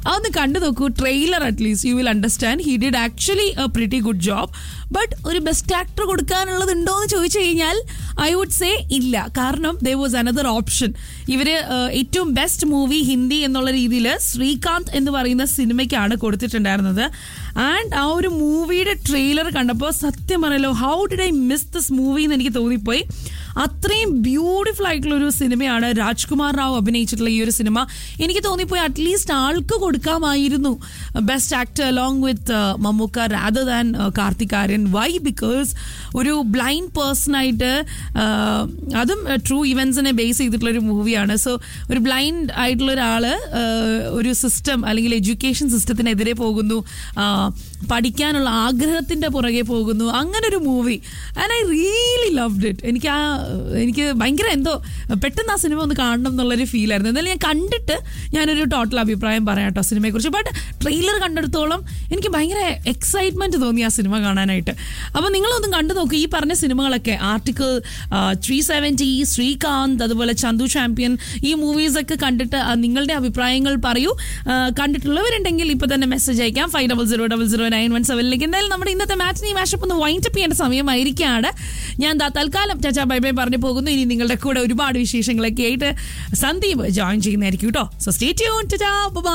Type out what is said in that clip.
അതൊന്ന് കണ്ടു നോക്കൂ trailer at least you will understand he did actually a pretty good job but ഒരു best actor കൊടുക്കാനുള്ളത് ഉണ്ടോ എന്ന് ചോദിച്ചു കഴിഞ്ഞാൽ ഐ വുഡ് സേ ഇല്ല കാരണം ദർ വാസ് അനദർ ഓപ്ഷൻ ഇവര് ഏഹ്, ഏറ്റവും ബെസ്റ്റ് മൂവി ഹിന്ദി എന്നുള്ള രീതിയിൽ ശ്രീകാന്ത് എന്ന് പറയുന്ന സിനിമയ്ക്കാണ് കൊടുത്തിട്ടുണ്ടായിരുന്നത് ആൻഡ് ആ ഒരു മൂവിയുടെ ട്രെയിലർ കണ്ടപ്പോൾ സത്യം പറയല്ലോ how did I miss this movie എന്ന് എനിക്ക് തോന്നിപ്പോയി അത്രയും ബ്യൂട്ടിഫുൾ ആയിട്ടുള്ള ഒരു സിനിമയാണ് രാജ്കുമാർ റാവു അഭിനയിച്ചിട്ടുള്ള ഈ ഒരു സിനിമ എനിക്ക് തോന്നിപ്പോയി അറ്റ്ലീസ്റ്റ് ആൾക്ക് കൊടുക്കാമായിരുന്നു best actor along with Mammukka രാദർ than കാർത്തികാര്യൻ why because ഒരു ബ്ലൈൻഡ് പേഴ്സൺ ആയിട്ട് uh, അതും ട്രൂ ഇവൻസിനെ ബേസ് ചെയ്തിട്ടുള്ള ഒരു മൂവിയാണ് സോ ഒരു ബ്ലൈൻഡ് ആയിട്ടുള്ള ഒരാള് uh, ഒരു സിസ്റ്റം അല്ലെങ്കിൽ എഡ്യൂക്കേഷൻ സിസ്റ്റത്തിനെതിരെ പോകുന്നു uh, പഠിക്കാനുള്ള ആഗ്രഹത്തിന്റെ പുറകെ പോകുന്നു അങ്ങനെ ഒരു movie and I really loved it എനിക്ക് ആ എനിക്ക് ഭയങ്കര എന്തോ പെട്ടെന്ന് ആ സിനിമ ഒന്ന് കാണണം എന്നുള്ളൊരു ഫീൽ ആയിരുന്നു എന്നാലും ഞാൻ കണ്ടിട്ട് ഞാനൊരു ടോട്ടൽ അഭിപ്രായം പറയാം കേട്ടോ സിനിമയെക്കുറിച്ച് ബട്ട് ട്രെയിലർ കണ്ടെടുത്തോളം എനിക്ക് ഭയങ്കര എക്സൈറ്റ്മെന്റ് തോന്നി ആ സിനിമ കാണാനായിട്ട് അപ്പോൾ നിങ്ങളൊന്നും കണ്ടു നോക്കൂ ഈ പറഞ്ഞ സിനിമകളൊക്കെ ആർട്ടിക്കിൾ ത്രീ സെവൻറ്റി ശ്രീകാന്ത് അതുപോലെ ചന്തു ചാമ്പ്യൻ ഈ മൂവീസൊക്കെ കണ്ടിട്ട് ആ, നിങ്ങളുടെ അഭിപ്രായങ്ങൾ പറയൂ ആ, കണ്ടിട്ടുള്ളവരുണ്ടെങ്കിൽ ഇപ്പൊ തന്നെ മെസ്സേജ് അയക്കാം five double zero double zero nine one സെവനിലേക്ക് എന്തായാലും നമ്മുടെ ഇന്നത്തെ മാച്ചിനി മാഷപ്പ് ഒന്ന് വൈൻഡ് അപ്പ് ചെയ്യേണ്ട സമയമായിരിക്കുകയാണ് ഞാൻ ദാ തൽക്കാലം ചാച്ചാ ബൈ ബൈ പറഞ്ഞു പോകുന്നു ഇനി നിങ്ങളുടെ കൂടെ ഒരുപാട് വിശേഷങ്ങളൊക്കെ ആയിട്ട് സന്ദീപ് ജോയിൻ ചെയ്യുന്നതായിരിക്കും കേട്ടോ സോ സ്റ്റേ ട്യൂൺ